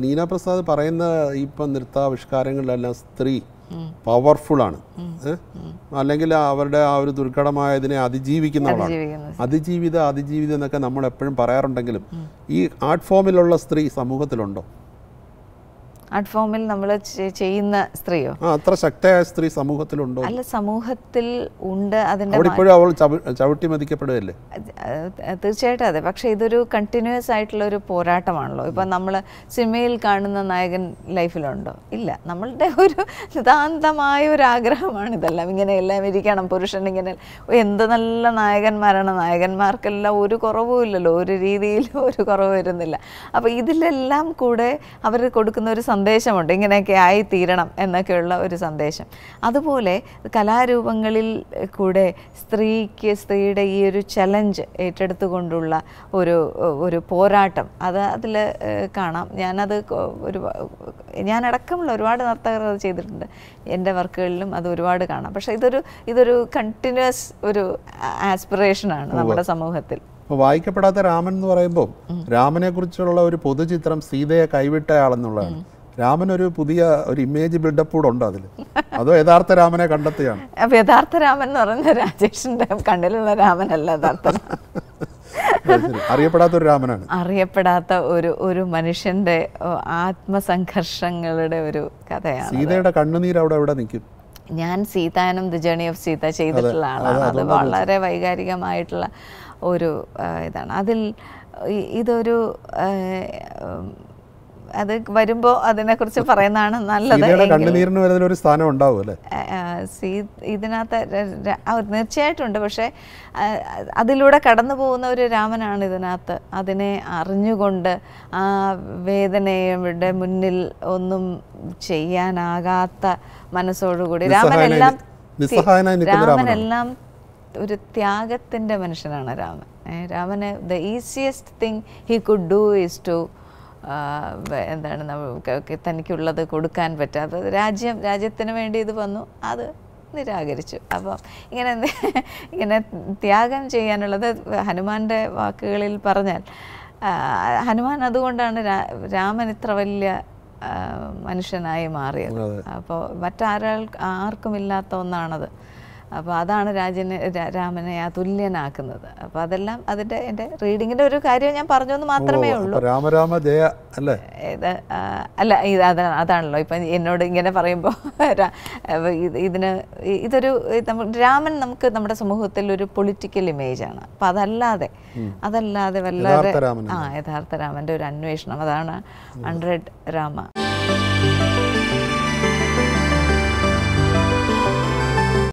നീന പ്രസാദ് പറയുന്ന ഇപ്പം നൃത്താവിഷ്കാരങ്ങളിലെല്ലാം സ്ത്രീ പവർഫുൾ ആണ് ഏ? അല്ലെങ്കിൽ അവരുടെ ആ ഒരു ദുർഘടമായ ഇതിനെ അതിജീവിക്കുന്നവളാണ് ജീവിക്കുന്നത് അതിജീവിത അതിജീവിതം എന്നൊക്കെ നമ്മൾ എപ്പോഴും പറയാറുണ്ടെങ്കിലും ഈ ആർട്ട് ഫോമിലുള്ള സ്ത്രീ സമൂഹത്തിലുണ്ടോ ആർട്ട് ഫോമിൽ നമ്മൾ ചെയ്യുന്ന സ്ത്രീയോ ആ അത്ര ശക്തയായ സ്ത്രീ സമൂഹത്തിലുണ്ടോ അല്ല സമൂഹത്തിൽ ഉണ്ട് അതിൻ്റെ അവിടെ ഇപ്പോഴും അവൾ ചവി- ചവിട്ടി മതിക്കപ്പെടുകയല്ലേ അത് തീർച്ചയായിട്ടും അതെ പക്ഷേ ഇതൊരു കണ്ടിന്യൂസ് ആയിട്ടുള്ള ഒരു പോരാട്ടമാണല്ലോ ഇപ്പം നമ്മൾ സിനിമയിൽ കാണുന്ന നായകൻ ലൈഫിലുണ്ടോ ഇല്ല നമ്മളുടെ ഒരു നിതാന്തമായ ഒരു ആഗ്രഹമാണ് ഇതെല്ലാം ഇങ്ങനെ എല്ലാം ഇരിക്കണം പുരുഷൻ ഇങ്ങനെ ഓ, എന്ത് നല്ല നായകന്മാരാണ് നായകന്മാർക്കെല്ലാം ഒരു കുറവും ഇല്ലല്ലോ ഒരു രീതിയിലും ഒരു കുറവ് വരുന്നില്ല അപ്പോൾ ഇതിലെല്ലാം കൂടെ അവർ കൊടുക്കുന്ന ഒരു സന്ദേശമുണ്ട് ഇങ്ങനെയൊക്കെ ആയി തീരണം എന്നൊക്കെയുള്ള ഒരു സന്ദേശം അതുപോലെ കലാരൂപങ്ങളിൽ കൂടെ സ്ത്രീക്ക് സ്ത്രീയുടെ ഈ ഒരു ചലഞ്ച് ഏറ്റെടുത്തുകൊണ്ടുള്ള ഒരു ഒരു പോരാട്ടം അത് അതിൽ കാണാം ഞാനത് കൊ- ഒരു ഞാനടക്കമുള്ള ഒരുപാട് നർത്തകർ അത് ചെയ്തിട്ടുണ്ട് എൻ്റെ വർക്കുകളിലും അത് ഒരുപാട് കാണാം പക്ഷേ ഇതൊരു ഇതൊരു കണ്ടിന്യൂസ് ഒരു ആസ്പിറേഷനാണ് നമ്മുടെ സമൂഹത്തിൽ അപ്പോൾ വായിക്കപ്പെടാത്ത രാമൻ എന്ന് പറയുമ്പോൾ രാമനെ കുറിച്ചുള്ള ഒരു പൊതുചിത്രം സീതയെ കൈവിട്ടയാളെന്നുള്ളതാണ് രാമൻ ഒരു പുതിയ ഒരു ഇമേജ് ബിൽഡപ്പ് കൂടെ ഉണ്ടോ അതിൽ അതോ യഥാർത്ഥ രാമനെ കണ്ടെത്തുകയാണ് അപ്പോൾ യഥാർത്ഥ രാമൻ എന്ന് പറയുന്ന രാജേഷിൻ്റെ കണ്ണിലുള്ള രാമനല്ല യഥാർത്ഥ രാമൻ. അത് ശരി. അറിയപ്പെടാത്ത ഒരു രാമനാണ് അറിയപ്പെടാത്ത ഒരു ഒരു മനുഷ്യൻ്റെ ഓ, ആത്മസംഘർഷങ്ങളുടെ ഒരു കഥയാണ് സീതയുടെ കണ്ണുനീര് അവിടെ എവിടെ നിൽക്കും ഞാൻ സീതാനും ദി ജേണി ഓഫ് സീത ചെയ്തിട്ടുള്ള ആളാണ് അത് വളരെ വൈകാരികമായിട്ടുള്ള ഒരു ആ, ഇതാണ് അതിൽ ഇ- ഇതൊരു ആ, ഉം, അത് വരുമ്പോൾ അതിനെക്കുറിച്ച് പറയുന്നതാണ് നല്ലത് സീതയുടെ എങ്കിലും- കണ്ണുനീരിന് വരുന്നതിൽ ഒരു സ്ഥാനം ഉണ്ടാവും അല്ലേ ആ, സീ ഇതിനകത്ത് ര- ര- ആ, തീർച്ചയായിട്ടും ഉണ്ട് പക്ഷേ ആ, അതിലൂടെ കടന്നു പോകുന്ന ഒരു രാമനാണ് ഇതിനകത്ത് അതിനെ അറിഞ്ഞുകൊണ്ട് ആ വേദനയുടെ മുന്നിൽ ഒന്നും ചെയ്യാനാകാത്ത മനസ്സോടുകൂടി രാമൻ നിസ്സഹായനായി എല്ലാം നി- നിസ്സഹായനായി നിൽക്കുന്ന രാമൻ രാമനാണ്. എല്ലാം ഒരു ത്യാഗത്തിൻ്റെ മനുഷ്യനാണ് രാമൻ ഏ, രാമന് the easiest thing he could do is to എന്താണ് നമുക്ക് തനിക്കുള്ളത് കൊടുക്കാൻ പറ്റാതെ രാജ്യം രാജ്യത്തിന് വേണ്ടി ഇത് വന്നു അത് നിരാകരിച്ചു അപ്പം ഇങ്ങനെ ഇങ്ങനെ ത്യാഗം ചെയ്യാനുള്ളത് ഹനുമാന്റെ വാക്കുകളിൽ പറഞ്ഞാൽ ആ, ഹനുമാൻ അതുകൊണ്ടാണ് രാ- രാമൻ ഇത്ര വലിയ ആ, മനുഷ്യനായി മാറിയത് അതെ. അപ്പോൾ മറ്റാരാൾ ആർക്കും ഇല്ലാത്ത ഒന്നാണത് അപ്പോൾ അതാണ് രാജനെ രാ- രാമനെ ആ തുല്യനാക്കുന്നത് അപ്പോൾ അതെല്ലാം അതിൻ്റെ എൻ്റെ റീഡിങ്ങിൻ്റെ ഒരു കാര്യം ഞാൻ പറഞ്ഞു എന്ന് മാത്രമേ ഉള്ളൂ അപ്പൊ രാമരാമ ജയ അല്ലേ ഇത് ആ, അല്ല ഇത് അതാ അതാണല്ലോ ഇപ്പം എന്നോട് ഇങ്ങനെ പറയുമ്പോൾ ഇതിന് ഇ- ഇതൊരു ഇത് നമ്മ- രാമൻ നമുക്ക് നമ്മുടെ സമൂഹത്തിൽ ഒരു പൊളിറ്റിക്കൽ ഇമേജാണ് അപ്പം അതല്ലാതെ അതല്ലാതെ വല്ലാതെ യഥാർത്ഥ രാമൻ ആ യഥാർത്ഥ രാമൻ്റെ ഒരു അന്വേഷണം അതാണ് ഹൺഡ്രഡ് രാമ